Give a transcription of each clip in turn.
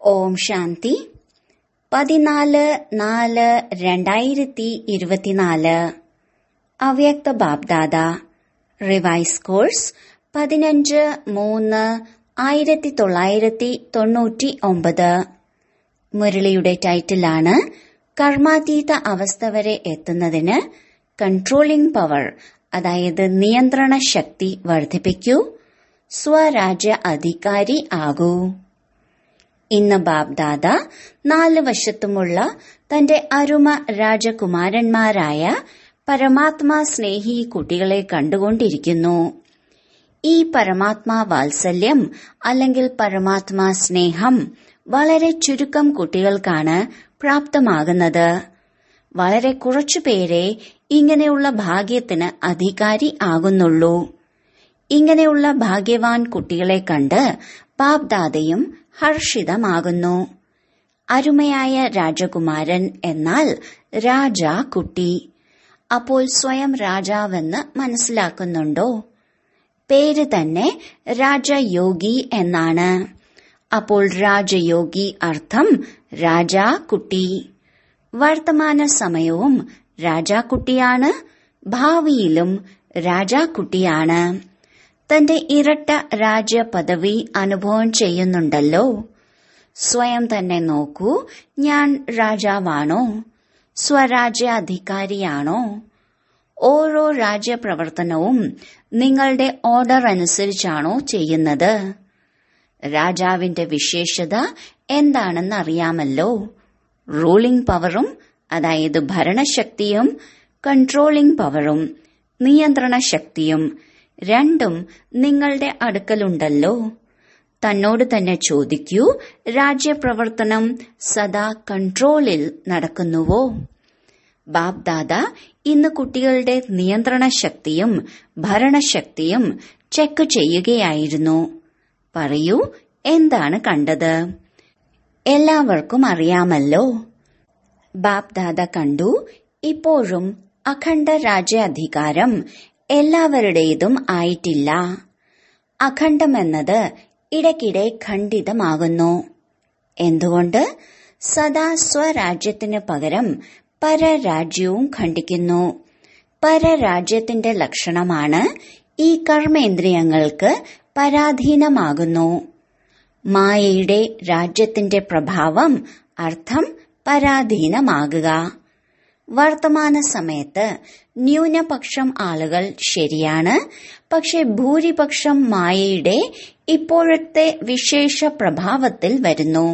ഓം ശാന്തി പതിനാല് നാല് രണ്ടായിരത്തി ഇരുപത്തിനാല് അവ്യക്ത ബാബ്ദാദ റിവൈസ് കോഴ്സ് പതിനഞ്ച് മൂന്ന് ആയിരത്തി തൊള്ളായിരത്തി തൊണ്ണൂറ്റി ഒമ്പത് മുരളിയുടെ ടൈറ്റിലാണ് കർമാതീത അവസ്ഥ വരെ എത്തുന്നതിന് കൺട്രോളിംഗ് പവർ അതായത് നിയന്ത്രണ ശക്തി വർദ്ധിപ്പിക്കൂ സ്വരാജ്യ അധികാരി ആകൂ ഇന്ന് ബാബ്ദാദ നാല് വശത്തുമുള്ള തന്റെ അരുമ രാജകുമാരന്മാരായ പരമാത്മാ സ്നേഹി കുട്ടികളെ കണ്ടുകൊണ്ടിരിക്കുന്നു ഈ പരമാത്മാ വാത്സല്യം അല്ലെങ്കിൽ പരമാത്മാ സ്നേഹം വളരെ ചുരുക്കം കുട്ടികൾക്കാണ് പ്രാപ്തമാകുന്നത് വളരെ കുറച്ചുപേരെ ഇങ്ങനെയുള്ള ഭാഗ്യത്തിന് അധികാരി ആകുന്നുള്ളൂ ഇങ്ങനെയുള്ള ഭാഗ്യവാൻ കുട്ടികളെ കണ്ട് ബാബ്ദാദയും ഹർഷിതമാകുന്നു അരുമയായ രാജകുമാരൻ എന്നാൽ രാജ കുട്ടി അപ്പോൾ സ്വയം രാജാവെന്ന് മനസ്സിലാക്കുന്നുണ്ടോ പേര് തന്നെ രാജയോഗി എന്നാണ് അപ്പോൾ രാജയോഗി അർത്ഥം രാജാ കുട്ടി വർത്തമാന സമയവും രാജാക്കുട്ടിയാണ് ഭാവിയിലും രാജാക്കുട്ടിയാണ് തന്റെ ഇരട്ട രാജ്യ പദവി അനുഭവം ചെയ്യുന്നുണ്ടല്ലോ സ്വയം തന്നെ നോക്കൂ ഞാൻ രാജാവാണോ സ്വരാജ്യാധികാരിയാണോ ഓരോ രാജ്യപ്രവർത്തനവും നിങ്ങളുടെ ഓർഡർ അനുസരിച്ചാണോ ചെയ്യുന്നത് രാജാവിന്റെ വിശേഷത എന്താണെന്ന് അറിയാമല്ലോ റൂളിംഗ് പവറും അതായത് ഭരണശക്തിയും കൺട്രോളിംഗ് പവറും നിയന്ത്രണ ശക്തിയും രണ്ടും നിങ്ങളുടെ അടുക്കലുണ്ടല്ലോ തന്നോട് തന്നെ ചോദിക്കൂ രാജ്യപ്രവർത്തനം സദാ കൺട്രോളിൽ നടക്കുന്നുവോ ബാബ്ദാദ ഇന്ന് കുട്ടികളുടെ നിയന്ത്രണ ശക്തിയും ഭരണശക്തിയും ചെക്ക് ചെയ്യുകയായിരുന്നു പറയൂ എന്താണ് കണ്ടത് എല്ലാവർക്കും അറിയാമല്ലോ ബാബ്ദാദ കണ്ടു ഇപ്പോഴും അഖണ്ഡ രാജ്യാധികാരം എല്ലാവരുടേതും ആയിട്ടില്ല അഖണ്ഡമെന്നത് ഇടയ്ക്കിടെ ഖണ്ഡിതമാകുന്നു എന്തുകൊണ്ട് സദാ സ്വരാജ്യത്തിന് പകരം പരരാജ്യവും ഖണ്ഡിക്കുന്നു പരരാജ്യത്തിന്റെ ലക്ഷണമാണ് ഈ കർമ്മേന്ദ്രിയങ്ങൾക്ക് പരാധീനമാകുന്നു മായയുടെ രാജ്യത്തിന്റെ പ്രഭാവം അർത്ഥം പരാധീനമാകുക വർത്തമാന സമയത്ത് ന്യൂനപക്ഷം ആളുകൾ ശരിയാണ് പക്ഷെ ഭൂരിപക്ഷം മായയുടെ ഇപ്പോഴത്തെ വിശേഷ പ്രഭാവത്തിൽ വരുന്നു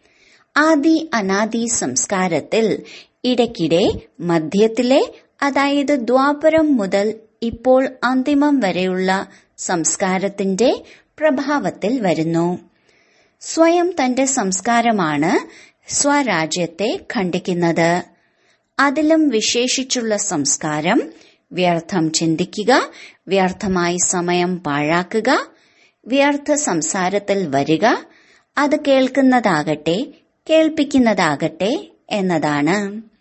ആദി അനാദി സംസ്കാരത്തിൽ ഇടയ്ക്കിടെ മധ്യത്തിലെ അതായത് ദ്വാപരം മുതൽ ഇപ്പോൾ അന്തിമം വരെയുള്ള സംസ്കാരത്തിന്റെ പ്രഭാവത്തിൽ വരുന്നു സ്വയം തന്റെ സംസ്കാരമാണ് സ്വരാജ്യത്തെ ഖണ്ഡിക്കുന്നത് അതിലും വിശേഷിച്ചുള്ള സംസ്കാരം വ്യർത്ഥം ചിന്തിക്കുക വ്യർത്ഥമായി സമയം പാഴാക്കുക വ്യർത്ഥ സംസാരത്തിൽ വരിക അത് കേൾക്കുന്നതാകട്ടെ കേൾപ്പിക്കുന്നതാകട്ടെ എന്നതാണ്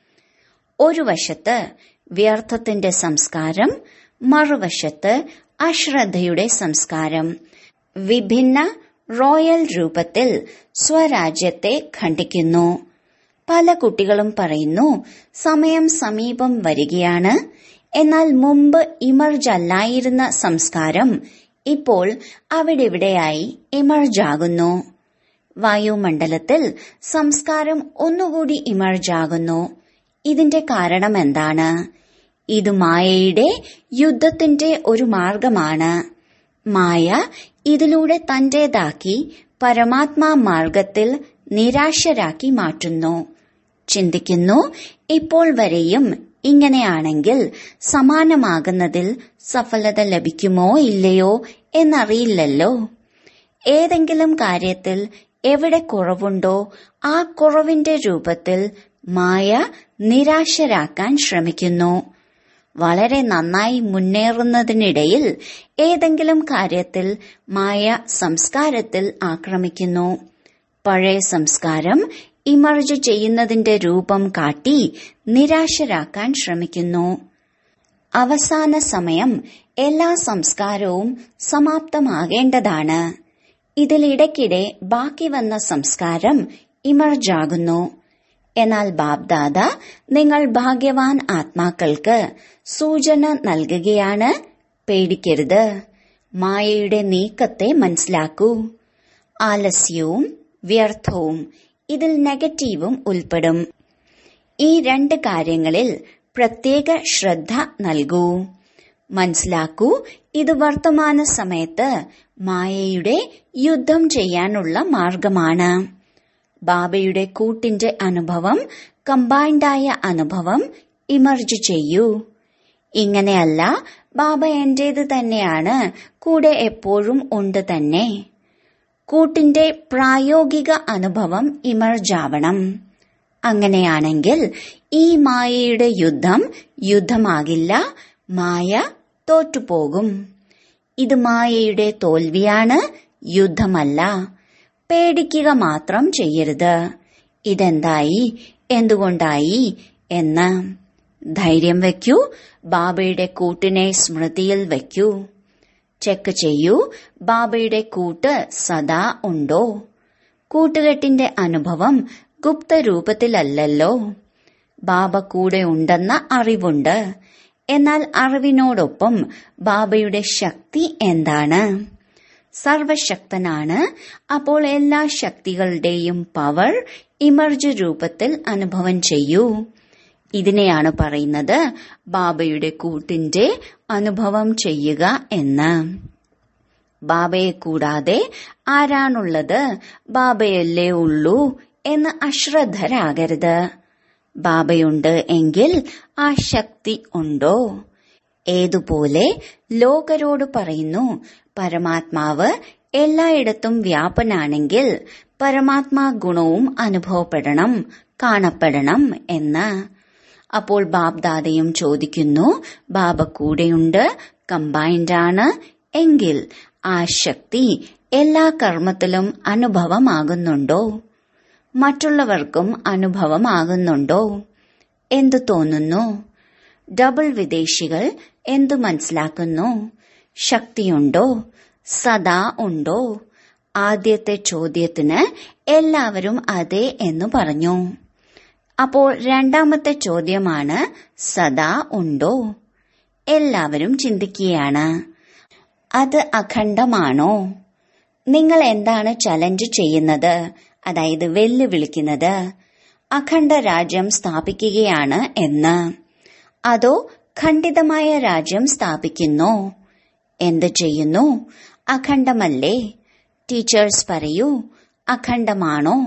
ഒരു വശത്ത് വ്യർത്ഥത്തിന്റെ സംസ്കാരം മറുവശത്ത് അശ്രദ്ധയുടെ സംസ്കാരം വിഭിന്ന റോയൽ രൂപത്തിൽ സ്വരാജ്യത്തെ ഖണ്ഡിക്കുന്നു പല കുട്ടികളും പറയുന്നു സമയം സമീപം വരികയാണ് എന്നാൽ മുമ്പ് ഇമർജ് അല്ലായിരുന്ന സംസ്കാരം ഇപ്പോൾ അവിടെവിടെയായി ഇമർജ് ആകുന്നു വായുമണ്ഡലത്തിൽ സംസ്കാരം ഒന്നുകൂടി ഇമർജ് ആകുന്നു ഇതിന്റെ കാരണം എന്താണ് ഇത് മായയുടെ യുദ്ധത്തിന്റെ ഒരു മാർഗമാണ് മായ ഇതിലൂടെ തന്റേതാക്കി പരമാത്മാ മാർഗത്തിൽ നിരാശരാക്കി മാറ്റുന്നു ചിന്തിക്കുന്നു ഇപ്പോൾ വരെയും ഇങ്ങനെയാണെങ്കിൽ സമാനമാകുന്നതിൽ സഫലത ലഭിക്കുമോ ഇല്ലയോ എന്നറിയില്ലല്ലോ ഏതെങ്കിലും കാര്യത്തിൽ എവിടെ കുറവുണ്ടോ ആ കുറവിന്റെ രൂപത്തിൽ മായ നിരാശരാക്കാൻ ശ്രമിക്കുന്നു വളരെ നന്നായി മുന്നേറുന്നതിനിടയിൽ ഏതെങ്കിലും കാര്യത്തിൽ മായ സംസ്കാരത്തിൽ ആക്രമിക്കുന്നു പഴയ സംസ്കാരം ഇമർജ് ചെയ്യുന്നതിന്റെ രൂപം കാട്ടി നിരാശരാക്കാൻ ശ്രമിക്കുന്നു അവസാന സമയം എല്ലാ സംസ്കാരവും സമാപ്തമാകേണ്ടതാണ് ഇതിലിടയ്ക്കിടെ ബാക്കി വന്ന സംസ്കാരം ഇമർജാകുന്നു എന്നാൽ ബാബ്ദാദ നിങ്ങൾ ഭാഗ്യവാൻ ആത്മാക്കൾക്ക് സൂചന നൽകുകയാണ് പേടിക്കരുത് മായയുടെ നീക്കത്തെ മനസ്സിലാക്കൂ ആലസ്യവും വ്യർത്ഥവും ഇതിൽ നെഗറ്റീവും ഉൾപ്പെടും ഈ രണ്ട് കാര്യങ്ങളിൽ പ്രത്യേക ശ്രദ്ധ നൽകൂ മനസ്സിലാക്കൂ ഇത് വർത്തമാന സമയത്ത് മായയുടെ യുദ്ധം ചെയ്യാനുള്ള മാർഗമാണ് ബാബയുടെ കൂട്ടിന്റെ അനുഭവം കമ്പൈൻഡായ അനുഭവം ഇമർജ് ചെയ്യൂ ഇങ്ങനെയല്ല ബാബ എന്റേത് തന്നെയാണ് കൂടെ എപ്പോഴും ഉണ്ട് തന്നെ കൂട്ടിന്റെ പ്രായോഗിക അനുഭവം ഇമർജാവണം അങ്ങനെയാണെങ്കിൽ ഈ മായയുടെ യുദ്ധം യുദ്ധമാകില്ല മായ തോറ്റുപോകും ഇത് മായയുടെ തോൽവിയാണ് യുദ്ധമല്ല പേടിക്കുക മാത്രം ചെയ്യരുത് ഇതെന്തായി എന്തുകൊണ്ടായി എന്ന് ധൈര്യം വയ്ക്കൂ ബാബയുടെ കൂട്ടിനെ സ്മൃതിയിൽ വയ്ക്കൂ ചെക്ക് ചെയ്യൂ ബാബയുടെ കൂട്ട് സദാ ഉണ്ടോ കൂട്ടുകെട്ടിന്റെ അനുഭവം ഗുപ്തരൂപത്തിലല്ലല്ലോ ബാബ കൂടെ ഉണ്ടെന്ന അറിവുണ്ട് എന്നാൽ അറിവിനോടൊപ്പം ബാബയുടെ ശക്തി എന്താണ് സർവശക്തനാണ് അപ്പോൾ എല്ലാ ശക്തികളുടെയും പവർ ഇമർജ് രൂപത്തിൽ അനുഭവം ചെയ്യൂ ഇതിനെയാണ് പറയുന്നത് ബാബയുടെ കൂട്ടിന്റെ അനുഭവം ചെയ്യുക എന്ന് ബാബയെ കൂടാതെ ആരാണുള്ളത് ബാബയല്ലേ ഉള്ളൂ എന്ന് അശ്രദ്ധരാകരുത് ബാബയുണ്ട് എങ്കിൽ ആ ശക്തി ഉണ്ടോ ഏതുപോലെ ലോകരോട് പറയുന്നു പരമാത്മാവ് എല്ലായിടത്തും വ്യാപനാണെങ്കിൽ പരമാത്മാ ഗുണവും അനുഭവപ്പെടണം കാണപ്പെടണം എന്ന് അപ്പോൾ ബാബ്ദാദയും ചോദിക്കുന്നു ബാബ കൂടെയുണ്ട് കമ്പൈൻഡ് ആണ് എങ്കിൽ ആ ശക്തി എല്ലാ കർമ്മത്തിലും അനുഭവമാകുന്നുണ്ടോ മറ്റുള്ളവർക്കും അനുഭവമാകുന്നുണ്ടോ എന്തു തോന്നുന്നു ഡബിൾ വിദേശികൾ എന്തു മനസ്സിലാക്കുന്നു ശക്തിയുണ്ടോ സദാ ഉണ്ടോ ആദ്യത്തെ ചോദ്യത്തിന് എല്ലാവരും അതെ എന്ന് പറഞ്ഞു അപ്പോൾ രണ്ടാമത്തെ ചോദ്യമാണ് സദാ ഉണ്ടോ എല്ലാവരും ചിന്തിക്കുകയാണ് അത് അഖണ്ഡമാണോ നിങ്ങൾ എന്താണ് ചലഞ്ച് ചെയ്യുന്നത് അതായത് വെല്ലുവിളിക്കുന്നത് അഖണ്ഡ രാജ്യം സ്ഥാപിക്കുകയാണ് എന്ന് അതോ ഖണ്ഡിതമായ രാജ്യം സ്ഥാപിക്കുന്നു എന്ത് ചെയ്യുന്നു അഖണ്ഡമല്ലേ ടീച്ചേഴ്സ് പറയൂ അഖണ്ഡമാണോ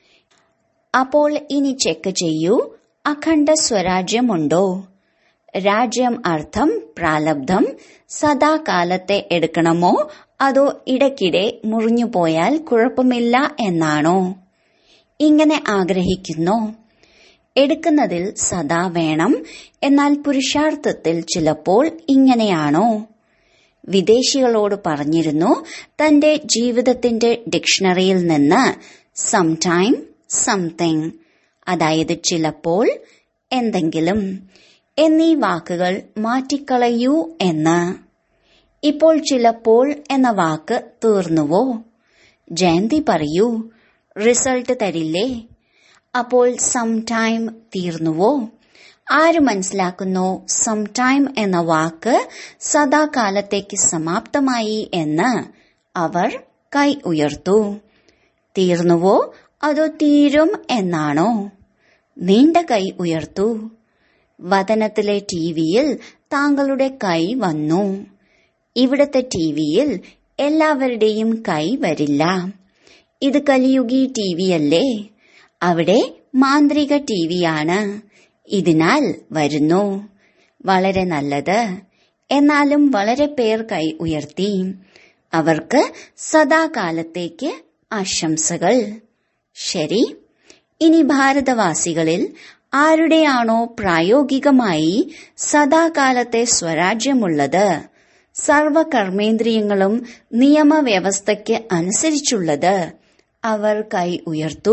അപ്പോൾ ഇനി ചെക്ക് ചെയ്യൂ അഖണ്ഡ സ്വരാജ്യമുണ്ടോ രാജ്യം അർത്ഥം പ്രാലബ്ധം സദാകാലത്തെ എടുക്കണമോ അതോ ഇടയ്ക്കിടെ മുറിഞ്ഞു പോയാൽ കുഴപ്പമില്ല എന്നാണോ ഇങ്ങനെ ആഗ്രഹിക്കുന്നു എടുക്കുന്നതിൽ സദാ വേണം എന്നാൽ പുരുഷാർത്ഥത്തിൽ ചിലപ്പോൾ ഇങ്ങനെയാണോ വിദേശികളോട് പറഞ്ഞിരുന്നു തന്റെ ജീവിതത്തിന്റെ ഡിക്ഷണറിയിൽ നിന്ന് സംടൈം സംതിങ് അതായത് ചിലപ്പോൾ എന്തെങ്കിലും എന്നീ വാക്കുകൾ മാറ്റിക്കളയൂ എന്ന് ഇപ്പോൾ ചിലപ്പോൾ എന്ന വാക്ക് തീർന്നുവോ ജയന്തി പറയൂ റിസൾട്ട് തരില്ലേ അപ്പോൾ സംടൈം തീർന്നുവോ ആര് മനസ്സിലാക്കുന്നു സംടൈം എന്ന വാക്ക് സദാകാലത്തേക്ക് സമാപ്തമായി എന്ന് അവർ കൈ ഉയർത്തു തീർന്നുവോ അതോ തീരും എന്നാണോ നീണ്ട കൈ ഉയർത്തു വതനത്തിലെ ടിവിയിൽ താങ്കളുടെ കൈ വന്നു ഇവിടത്തെ ടിവിയിൽ എല്ലാവരുടെയും കൈ വരില്ല ഇത് കലിയുഗി ടിവിയല്ലേ അവിടെ മാന്ത്രിക ടിവിയാണ് ഇതിനാൽ വരുന്നു വളരെ നല്ലത് എന്നാലും വളരെ പേർ കൈ ഉയർത്തി അവർക്ക് സദാകാലത്തേക്ക് ആശംസകൾ ശരി ഇനി ഭാരതവാസികളിൽ ആരുടെയാണോ പ്രായോഗികമായി സദാകാലത്തെ സ്വരാജ്യമുള്ളത് സർവകർമ്മേന്ദ്രിയങ്ങളും നിയമവ്യവസ്ഥയ്ക്ക് അനുസരിച്ചുള്ളത് അവർ കൈ ഉയർത്തു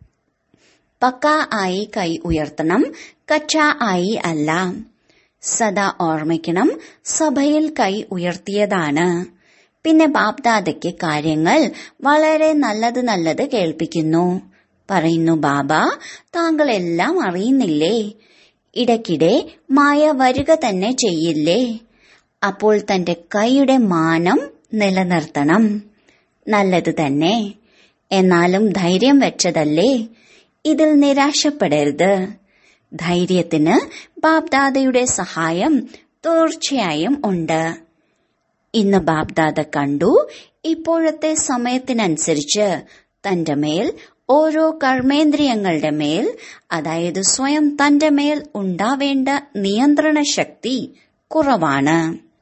പക്ക ആയി കൈ ഉയർത്തണം കച്ച ആയി അല്ല സദാ ഓർമ്മിക്കണം സഭയിൽ കൈ ഉയർത്തിയതാണ് പിന്നെ ബാപ്ദാദയ്ക്ക് കാര്യങ്ങൾ വളരെ നല്ലത് നല്ലത് കേൾപ്പിക്കുന്നു പറയുന്നു ബാബ താങ്കൾ എല്ലാം അറിയുന്നില്ലേ ഇടയ്ക്കിടെ മായ വരിക തന്നെ ചെയ്യില്ലേ അപ്പോൾ തന്റെ കൈയുടെ മാനം നിലനിർത്തണം നല്ലത് തന്നെ എന്നാലും ധൈര്യം വെച്ചതല്ലേ ഇതിൽ നിരാശപ്പെടരുത് ധൈര്യത്തിന് ബാബ്ദാദയുടെ സഹായം തീർച്ചയായും ഉണ്ട് ഇന്ന് ബാബ്ദാദ കണ്ടു ഇപ്പോഴത്തെ സമയത്തിനനുസരിച്ച് തന്റെ മേൽ ഓരോ കർമ്മേന്ദ്രിയങ്ങളുടെ മേൽ അതായത് സ്വയം തന്റെ മേൽ ഉണ്ടാവേണ്ട നിയന്ത്രണ ശക്തി കുറവാണ്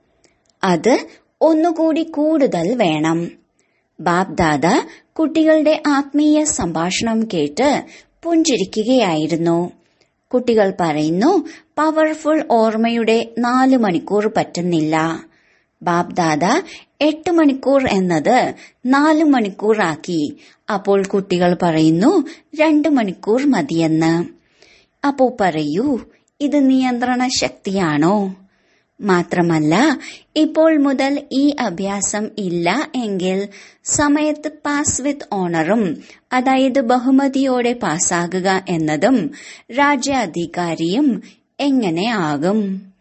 അത് ഒന്നുകൂടി കൂടുതൽ വേണം ബാബ്ദാദ കുട്ടികളുടെ ആത്മീയ സംഭാഷണം കേട്ട് പുഞ്ചിരിക്കുകയായിരുന്നു കുട്ടികൾ പറയുന്നു പവർഫുൾ ഓർമ്മയുടെ നാല് മണിക്കൂർ പറ്റുന്നില്ല ബാബ്ദാദ എട്ട് മണിക്കൂർ എന്നത് നാല് മണിക്കൂറാക്കി അപ്പോൾ കുട്ടികൾ പറയുന്നു രണ്ട് മണിക്കൂർ മതിയെന്ന് അപ്പോ പറയൂ ഇത് നിയന്ത്രണ ശക്തിയാണോ മാത്രമല്ല ഇപ്പോൾ മുതൽ ഈ അഭ്യാസം ഇല്ല എങ്കിൽ സമയത്ത് പാസ് വിത്ത് ഓണറും അതായത് ബഹുമതിയോടെ പാസ്സാകുക എന്നതും രാജ്യാധികാരിയും എങ്ങനെ ആകും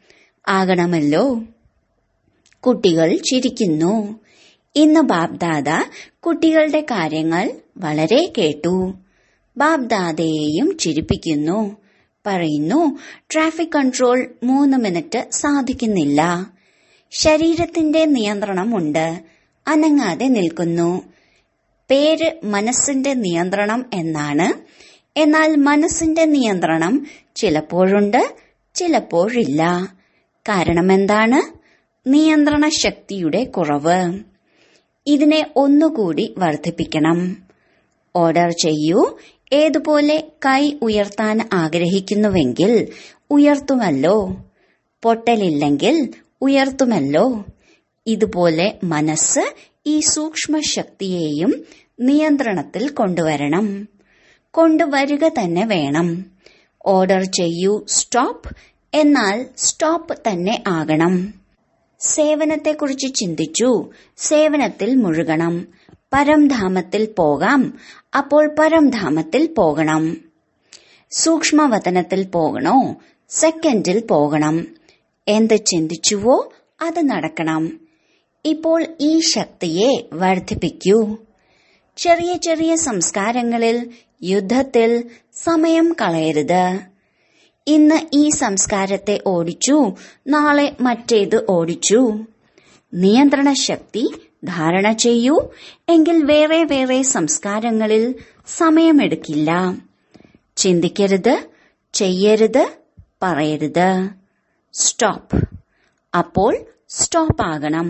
ആകണമല്ലോ കുട്ടികൾ ചിരിക്കുന്നു ഇന്ന് ബാബ്ദാദ കുട്ടികളുടെ കാര്യങ്ങൾ വളരെ കേട്ടു ബാബ്ദാദയെയും ചിരിപ്പിക്കുന്നു പറയുന്നു ട്രാഫിക് കൺട്രോൾ മൂന്ന് മിനിറ്റ് സാധിക്കുന്നില്ല ശരീരത്തിന്റെ നിയന്ത്രണമുണ്ട് അനങ്ങാതെ നിൽക്കുന്നു പേര് മനസ്സിന്റെ നിയന്ത്രണം എന്നാണ് എന്നാൽ മനസ്സിന്റെ നിയന്ത്രണം ചിലപ്പോഴുണ്ട് ചിലപ്പോഴില്ല കാരണം എന്താണ് നിയന്ത്രണ ശക്തിയുടെ കുറവ് ഇതിനെ ഒന്നുകൂടി വർദ്ധിപ്പിക്കണം ഓർഡർ ചെയ്യൂ ഏതുപോലെ കൈ ഉയർത്താൻ ആഗ്രഹിക്കുന്നുവെങ്കിൽ ഉയർത്തുമല്ലോ പൊട്ടലില്ലെങ്കിൽ ഉയർത്തുമല്ലോ ഇതുപോലെ മനസ്സ് ഈ സൂക്ഷ്മ ശക്തിയെയും നിയന്ത്രണത്തിൽ കൊണ്ടുവരണം കൊണ്ടുവരിക തന്നെ വേണം ഓർഡർ ചെയ്യൂ സ്റ്റോപ്പ് എന്നാൽ സ്റ്റോപ്പ് തന്നെ ആകണം സേവനത്തെക്കുറിച്ച് ചിന്തിച്ചു സേവനത്തിൽ മുഴുകണം പരംധാമത്തിൽ പോകാം അപ്പോൾ പരംധാമത്തിൽ പോകണം സൂക്ഷ്മവതനത്തിൽ പോകണോ സെക്കൻഡിൽ പോകണം എന്ത് ചിന്തിച്ചുവോ അത് നടക്കണം ഇപ്പോൾ ഈ ശക്തിയെ വർദ്ധിപ്പിക്കൂ ചെറിയ ചെറിയ സംസ്കാരങ്ങളിൽ യുദ്ധത്തിൽ സമയം കളയരുത് ഇന്ന് ഈ സംസ്കാരത്തെ ഓടിച്ചു നാളെ മറ്റേത് ഓടിച്ചു നിയന്ത്രണ ശക്തി ധാരണ ചെയ്യൂ എങ്കിൽ വേറെ വേറെ സംസ്കാരങ്ങളിൽ സമയമെടുക്കില്ല ചിന്തിക്കരുത് ചെയ്യരുത് പറയരുത് സ്റ്റോപ്പ് അപ്പോൾ സ്റ്റോപ്പ് ആകണം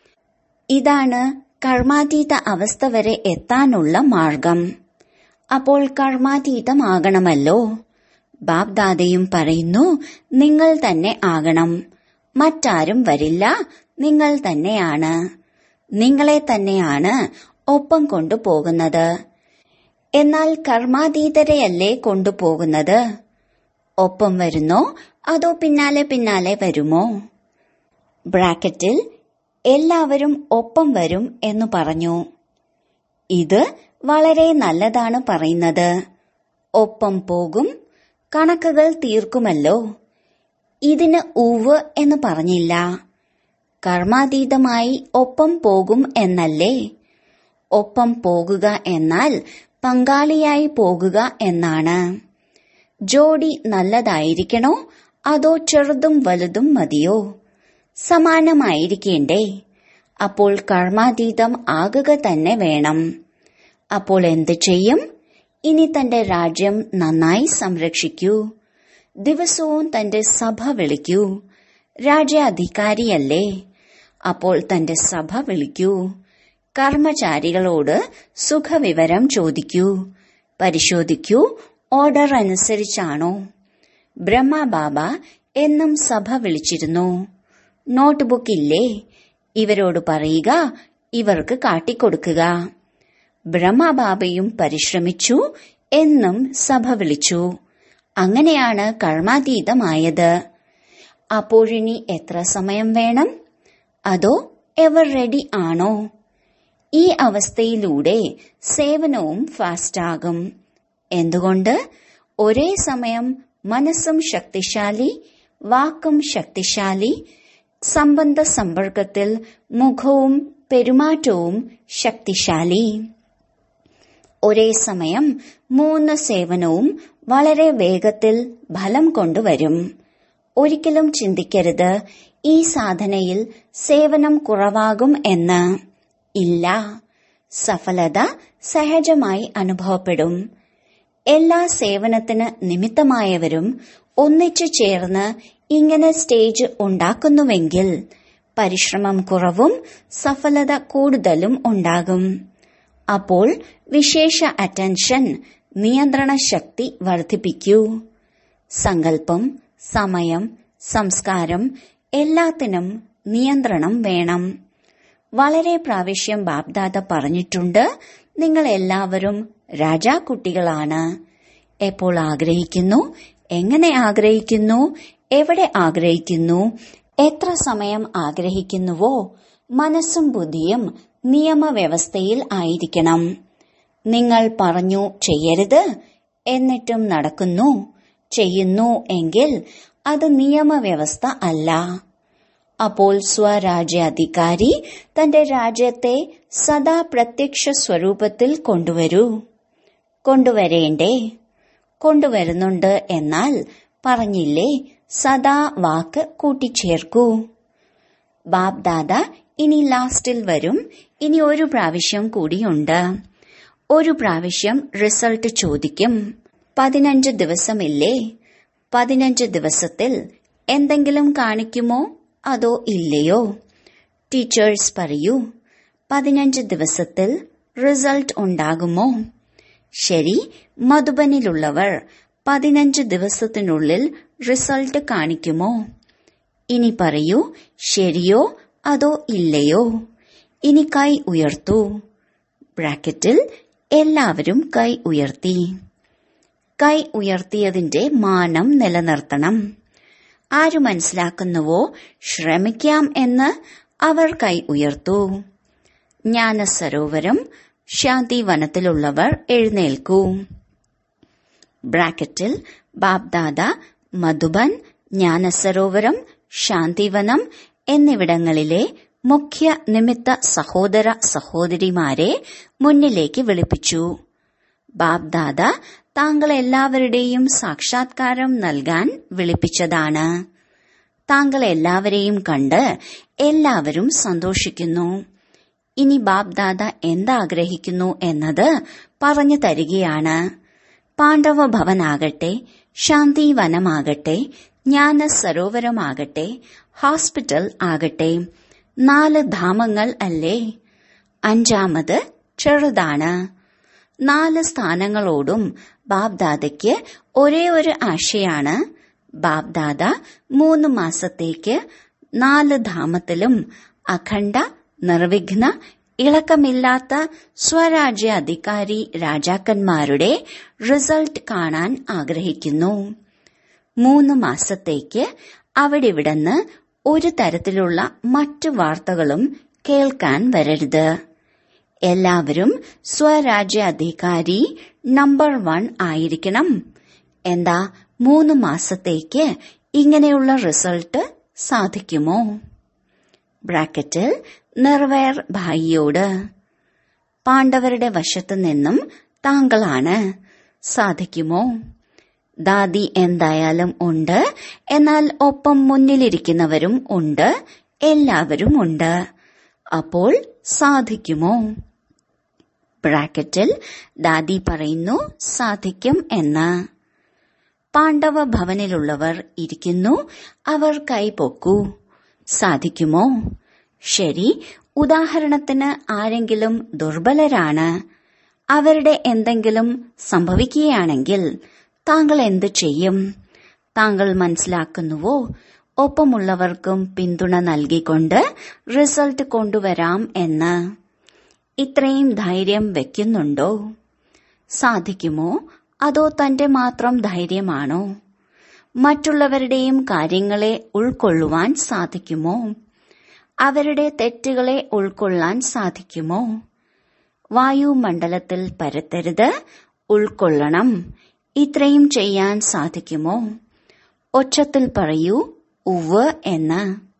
ഇതാണ് കർമാതീത അവസ്ഥ വരെ എത്താനുള്ള മാർഗം അപ്പോൾ കർമാതീതമാകണമല്ലോ ബാബ്ദാദയും പറയുന്നു നിങ്ങൾ തന്നെ ആകണം മറ്റാരും വരില്ല നിങ്ങൾ തന്നെയാണ് നിങ്ങളെ തന്നെയാണ് ഒപ്പം കൊണ്ടുപോകുന്നത് എന്നാൽ കർമാതീതരെയല്ലേ കൊണ്ടുപോകുന്നത് ഒപ്പം വരുന്നോ അതോ പിന്നാലെ പിന്നാലെ വരുമോ ബ്രാക്കറ്റിൽ എല്ലാവരും ഒപ്പം വരും എന്ന് പറഞ്ഞു ഇത് വളരെ നല്ലതാണ് പറയുന്നത് ഒപ്പം പോകും കണക്കുകൾ തീർക്കുമല്ലോ ഇതിന് ഉവ് എന്ന് പറഞ്ഞില്ല കർമാതീതമായി ഒപ്പം പോകും എന്നല്ലേ ഒപ്പം പോകുക എന്നാൽ പങ്കാളിയായി പോകുക എന്നാണ് ജോഡി നല്ലതായിരിക്കണോ അതോ ചെറുതും വലുതും മതിയോ സമാനമായിരിക്കേണ്ടേ അപ്പോൾ കർമാതീതം ആകുക തന്നെ വേണം അപ്പോൾ എന്ത് ചെയ്യും ഇനി തന്റെ രാജ്യം നന്നായി സംരക്ഷിക്കൂ ദിവസവും തന്റെ സഭ വിളിക്കൂ രാജ്യാധികാരിയല്ലേ അപ്പോൾ തന്റെ സഭ വിളിക്കൂ കർമ്മചാരികളോട് സുഖവിവരം ചോദിക്കൂ പരിശോധിക്കൂ ഓർഡർ അനുസരിച്ചാണോ ബ്രഹ്മബാബ എന്നും സഭ വിളിച്ചിരുന്നു നോട്ട്ബുക്ക് ഇല്ലേ ഇവരോട് പറയുക ഇവർക്ക് കാട്ടിക്കൊടുക്കുക ബ്രഹ്മബാബയും പരിശ്രമിച്ചു എന്നും സഭ വിളിച്ചു അങ്ങനെയാണ് കർമാതീതമായത് അപ്പോഴിനി എത്ര സമയം വേണം അതോ എവർ റെഡി ആണോ ഈ അവസ്ഥയിലൂടെ സേവനവും ഫാസ്റ്റാകും എന്തുകൊണ്ട് ഒരേ സമയം മനസ്സും ശക്തിശാലി വാക്കും ശക്തിശാലി സംബന്ധ സമ്പർക്കത്തിൽ മുഖവും പെരുമാറ്റവും ശക്തിശാലി ഒരേ സമയം മൂന്ന് സേവനവും വളരെ വേഗത്തിൽ ഫലം കൊണ്ടുവരും ഒരിക്കലും ചിന്തിക്കരുത് ഈ സാധനയിൽ സേവനം കുറവാകും എന്ന് ഇല്ല സഫലത സഹജമായി അനുഭവപ്പെടും എല്ലാ സേവനത്തിന് നിമിത്തമായവരും ഒന്നിച്ചു ചേർന്ന് ഇങ്ങനെ സ്റ്റേജ് ഉണ്ടാക്കുന്നുവെങ്കിൽ പരിശ്രമം കുറവും സഫലത കൂടുതലും ഉണ്ടാകും അപ്പോൾ വിശേഷ അറ്റൻഷൻ നിയന്ത്രണ ശക്തി വർദ്ധിപ്പിക്കൂ സങ്കല്പം സമയം സംസ്കാരം എല്ലാത്തിനും നിയന്ത്രണം വേണം വളരെ പ്രാവശ്യം ബാബ്ദാദ പറഞ്ഞിട്ടുണ്ട് നിങ്ങൾ എല്ലാവരും രാജാക്കുട്ടികളാണ് എപ്പോൾ ആഗ്രഹിക്കുന്നു എങ്ങനെ ആഗ്രഹിക്കുന്നു എവിടെ ആഗ്രഹിക്കുന്നു എത്ര സമയം ആഗ്രഹിക്കുന്നുവോ മനസ്സും ബുദ്ധിയും നിയമവ്യവസ്ഥയിൽ ആയിരിക്കണം നിങ്ങൾ പറഞ്ഞു ചെയ്യരുത് എന്നിട്ടും നടക്കുന്നു ചെയ്യുന്നു എങ്കിൽ അത് നിയമവ്യവസ്ഥ അല്ല അപ്പോൾ സ്വരാജ്യാധികാരി തന്റെ രാജ്യത്തെ സദാ പ്രത്യക്ഷ സ്വരൂപത്തിൽ കൊണ്ടുവരൂ കൊണ്ടുവരേണ്ടേ കൊണ്ടുവരുന്നുണ്ട് എന്നാൽ പറഞ്ഞില്ലേ സദാ വാക്ക് കൂട്ടിച്ചേർക്കൂ ബാബ്ദാദ ഇനി ലാസ്റ്റിൽ വരും ഇനി ഒരു പ്രാവശ്യം കൂടിയുണ്ട് ഒരു പ്രാവശ്യം റിസൾട്ട് ചോദിക്കും പതിനഞ്ച് ദിവസമില്ലേ പതിനഞ്ച് ദിവസത്തിൽ എന്തെങ്കിലും കാണിക്കുമോ അതോ ഇല്ലയോ ടീച്ചേഴ്സ് പറയൂ പതിനഞ്ച് ദിവസത്തിൽ റിസൾട്ട് ഉണ്ടാകുമോ ശരി മധുബനിലുള്ളവർ പതിനഞ്ച് ദിവസത്തിനുള്ളിൽ റിസൾട്ട് കാണിക്കുമോ ഇനി പറയൂ ശരിയോ അതോ ഇല്ലയോ ഇനി കൈ ഉയർത്തൂ ബ്രാക്കറ്റിൽ എല്ലാവരും കൈ ഉയർത്തി കൈ ഉയർത്തിയതിന്റെ മാനം നിലനിർത്തണം ആര് മനസ്സിലാക്കുന്നുവോ ശ്രമിക്കാം എന്ന് അവർ കൈ ഉയർത്തു ജ്ഞാനസരോവരം ശാന്തി വനത്തിലുള്ളവർ എഴുന്നേൽക്കൂ ബ്രാക്കറ്റിൽ ബാബ്ദാദ മധുബൻ ജ്ഞാനസരോവരം ശാന്തിവനം എന്നിവിടങ്ങളിലെ മുഖ്യ നിമിത്ത സഹോദര സഹോദരിമാരെ മുന്നിലേക്ക് വിളിപ്പിച്ചു ബാബ്ദാദ താങ്കൾ എല്ലാവരുടെയും സാക്ഷാത്കാരം നൽകാൻ വിളിപ്പിച്ചതാണ് താങ്കൾ എല്ലാവരെയും കണ്ട് എല്ലാവരും സന്തോഷിക്കുന്നു ഇനി ബാബ്ദാദ എന്താഗ്രഹിക്കുന്നു എന്നത് പറഞ്ഞു തരികയാണ് പാണ്ഡവ ഭവനാകട്ടെ ശാന്തി വനമാകട്ടെ ജ്ഞാന സരോവരമാകട്ടെ ഹോസ്പിറ്റൽ ആകട്ടെ നാല് ധാമങ്ങൾ അല്ലേ അഞ്ചാമത് ചെറുതാണ് നാല് സ്ഥാനങ്ങളോടും ബാബ്ദാദയ്ക്ക് ഒരേ ഒരു ആശയാണ് ബാബ്ദാദ മൂന്ന് മാസത്തേക്ക് നാല് ധാമത്തിലും അഖണ്ഡ നിർവിഘ്ന ഇളക്കമില്ലാത്ത സ്വരാജ്യ അധികാരി രാജാക്കന്മാരുടെ റിസൾട്ട് കാണാൻ ആഗ്രഹിക്കുന്നു മൂന്ന് മാസത്തേക്ക് അവിടിവിടുന്ന് ഒരു തരത്തിലുള്ള മറ്റു വാർത്തകളും കേൾക്കാൻ വരരുത് എല്ലാവരും സ്വരാജ്യ അധികാരി നമ്പർ വൺ ആയിരിക്കണം എന്താ മൂന്ന് മാസത്തേക്ക് ഇങ്ങനെയുള്ള റിസൾട്ട് സാധിക്കുമോ ബ്രാക്കറ്റിൽ നിർവയർ ഭായിയോട് പാണ്ഡവരുടെ വശത്തു നിന്നും താങ്കളാണ് സാധിക്കുമോ ദാദി എന്തായാലും ഉണ്ട് എന്നാൽ ഒപ്പം മുന്നിലിരിക്കുന്നവരും ഉണ്ട് എല്ലാവരും ഉണ്ട് അപ്പോൾ സാധിക്കുമോ ബ്രാക്കറ്റിൽ ദാദി പറയുന്നു സാധിക്കും എന്ന് പാണ്ഡവ ഭവനിലുള്ളവർ ഇരിക്കുന്നു അവർ കൈപൊക്കൂ സാധിക്കുമോ ശരി ഉദാഹരണത്തിന് ആരെങ്കിലും ദുർബലരാണ് അവരുടെ എന്തെങ്കിലും സംഭവിക്കുകയാണെങ്കിൽ താങ്കൾ എന്തു ചെയ്യും താങ്കൾ മനസ്സിലാക്കുന്നുവോ ഒപ്പമുള്ളവർക്കും പിന്തുണ നൽകിക്കൊണ്ട് റിസൾട്ട് കൊണ്ടുവരാം എന്ന് ഇത്രയും ധൈര്യം വെക്കുന്നുണ്ടോ സാധിക്കുമോ അതോ തന്റെ മാത്രം ധൈര്യമാണോ മറ്റുള്ളവരുടെയും കാര്യങ്ങളെ ഉൾക്കൊള്ളുവാൻ സാധിക്കുമോ അവരുടെ തെറ്റുകളെ ഉൾക്കൊള്ളാൻ സാധിക്കുമോ വായുമണ്ഡലത്തിൽ പരത്തരുത് ഉൾക്കൊള്ളണം ഇത്രയും ചെയ്യാൻ സാധിക്കുമോ ഒച്ചത്തിൽ പറയൂ ഉവ് എന്ന്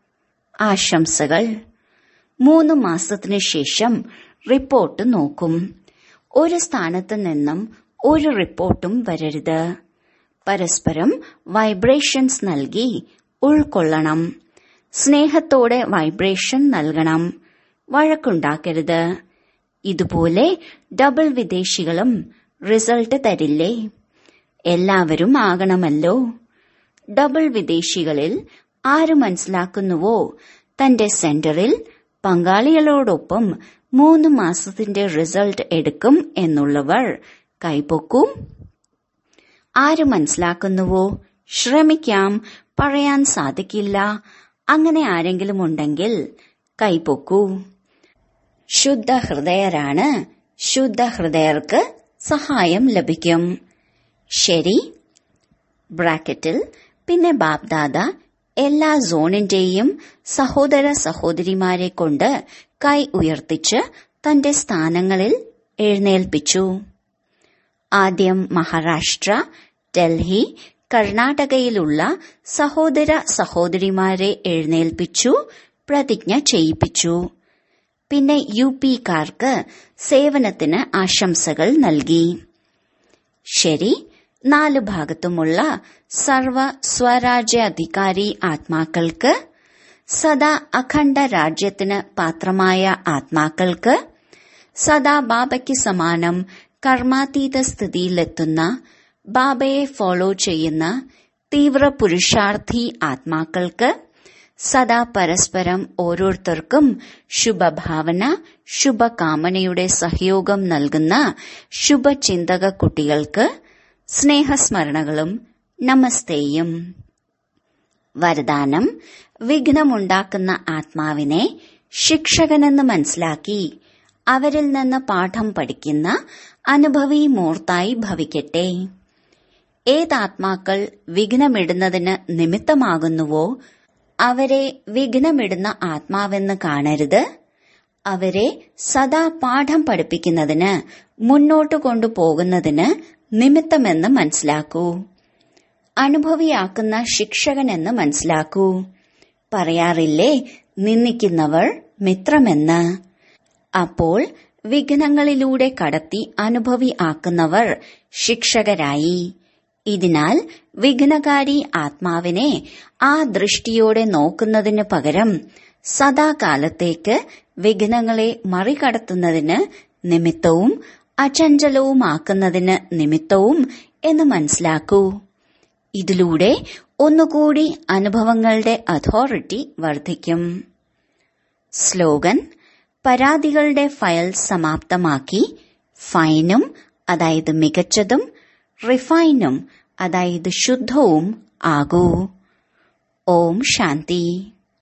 ആശംസകൾ മൂന്ന് മാസത്തിനു ശേഷം റിപ്പോർട്ട് നോക്കും ഒരു സ്ഥാനത്ത് നിന്നും ഒരു റിപ്പോർട്ടും വരരുത് പരസ്പരം വൈബ്രേഷൻസ് നൽകി ഉൾക്കൊള്ളണം സ്നേഹത്തോടെ വൈബ്രേഷൻ നൽകണം വഴക്കുണ്ടാക്കരുത് ഇതുപോലെ ഡബിൾ വിദേശികളും റിസൾട്ട് തരില്ലേ എല്ലാവരും ആകണമല്ലോ ഡബിൾ വിദേശികളിൽ ആര് മനസ്സിലാക്കുന്നുവോ തന്റെ സെന്ററിൽ പങ്കാളികളോടൊപ്പം മൂന്ന് മാസത്തിന്റെ റിസൾട്ട് എടുക്കും എന്നുള്ളവർ കൈപ്പൊക്കും ആര് മനസ്സിലാക്കുന്നുവോ ശ്രമിക്കാം പറയാൻ സാധിക്കില്ല അങ്ങനെ ആരെങ്കിലും ഉണ്ടെങ്കിൽ കൈപ്പൊക്കൂ ശുദ്ധ ഹൃദയരാണ് ശുദ്ധ ഹൃദയർക്ക് സഹായം ലഭിക്കും ശരി ബ്രാക്കറ്റിൽ പിന്നെ ബാപ്ദാദ എല്ലാ സോണിന്റെയും സഹോദര സഹോദരിമാരെ കൊണ്ട് കൈ ഉയർത്തിച്ച് തന്റെ സ്ഥാനങ്ങളിൽ എഴുന്നേൽപ്പിച്ചു ആദ്യം മഹാരാഷ്ട്ര ഡൽഹി കർണാടകയിലുള്ള സഹോദര സഹോദരിമാരെ എഴുന്നേൽപ്പിച്ചു പ്രതിജ്ഞ ചെയ്യിപ്പിച്ചു പിന്നെ യു പിക്കാർക്ക് സേവനത്തിന് ആശംസകൾ നൽകി ശരി നാല് ഭാഗത്തുമുള്ള സർവ സ്വരാജ്യ അധികാരി ആത്മാക്കൾക്ക് സദാ അഖണ്ഡ രാജ്യത്തിന് പാത്രമായ ആത്മാക്കൾക്ക് സദാ ബാബയ്ക്ക് സമാനം കർമാതീത സ്ഥിതിയിലെത്തുന്ന ബാബയെ ഫോളോ ചെയ്യുന്ന തീവ്ര പുരുഷാർത്ഥി ആത്മാക്കൾക്ക് സദാ പരസ്പരം ഓരോരുത്തർക്കും ശുഭഭാവന ശുഭകാമനയുടെ സഹയോഗം നൽകുന്ന ശുഭചിന്തക കുട്ടികൾക്ക് സ്നേഹസ്മരണകളും നമസ്തേയും വരദാനം വിഘ്നമുണ്ടാക്കുന്ന ആത്മാവിനെ ശിക്ഷകനെന്ന് മനസ്സിലാക്കി അവരിൽ നിന്ന് പാഠം പഠിക്കുന്ന അനുഭവി മൂർത്തായി ഭവിക്കട്ടെ ഏതാത്മാക്കൾ വിഘ്നമിടുന്നതിന് നിമിത്തമാകുന്നുവോ അവരെ വിഘ്നമിടുന്ന ആത്മാവെന്ന് കാണരുത് അവരെ സദാ പാഠം പഠിപ്പിക്കുന്നതിന് മുന്നോട്ട് കൊണ്ടുപോകുന്നതിന് നിമിത്തമെന്ന് മനസ്സിലാക്കൂ അനുഭവിയാക്കുന്ന ശിക്ഷകനെന്ന് മനസ്സിലാക്കൂ പറയാറില്ലേ നിന്ദിക്കുന്നവർ മിത്രമെന്ന് അപ്പോൾ വിഘ്നങ്ങളിലൂടെ കടത്തി അനുഭവി ആക്കുന്നവർ ശിക്ഷകരായി ഇതിനാൽ വിഘ്നകാരി ആത്മാവിനെ ആ ദൃഷ്ടിയോടെ നോക്കുന്നതിന് പകരം സദാകാലത്തേക്ക് വിഘ്നങ്ങളെ മറികടത്തുന്നതിന് നിമിത്തവും അചഞ്ചലവുമാക്കുന്നതിന് നിമിത്തവും എന്ന് മനസ്സിലാക്കൂ ഇതിലൂടെ ഒന്നുകൂടി അനുഭവങ്ങളുടെ അതോറിറ്റി വർദ്ധിക്കും സ്ലോഗൻ പരാതികളുടെ ഫയൽ സമാപ്തമാക്കി ഫൈനും അതായത് മികച്ചതും റിഫൈനും അതായത് ശുദ്ധവും ആകൂ ഓം ശാന്തി